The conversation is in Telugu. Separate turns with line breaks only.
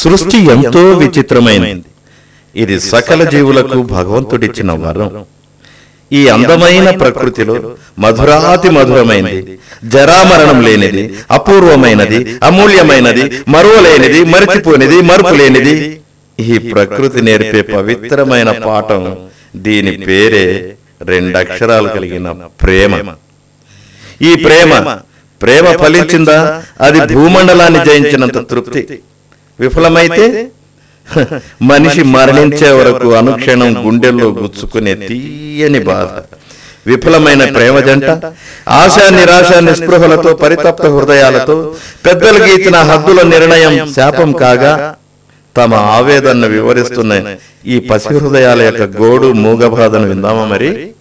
సృష్టి ఎంతో విచిత్రమైనది ఇది సకల జీవులకు భగవంతుడిచ్చిన వరం ఈ అందమైన ప్రకృతిలో మధురాతి మధురమైనది జరామరణం లేనిది అపూర్వమైనది అమూల్యమైనది మరువలేనిది మరిచిపోనిది మరుపు లేనిది ఈ ప్రకృతి నేర్పే పవిత్రమైన పాఠం దీని పేరే రెండక్షరాలు కలిగిన ప్రేమ ఈ ప్రేమ ప్రేమ ఫలించిందా అది భూమండలాన్ని జయించినంత తృప్తి విఫలమైతే హ, మనిషి మరణించే వరకు అనుక్షణం గుండెల్లో గుచ్చుకునే తీయని బాధ విఫలమైన ప్రేమ జంట ఆశ నిరాశ నిస్పృహలతో పరితప్త హృదయాలతో పెద్దలు గీచిన హద్దుల నిర్ణయం శాపం కాగా తమ ఆవేదనను వివరిస్తున్న ఈ పసి హృదయాల యొక్క గోడు మూగబాధను విందామా మరి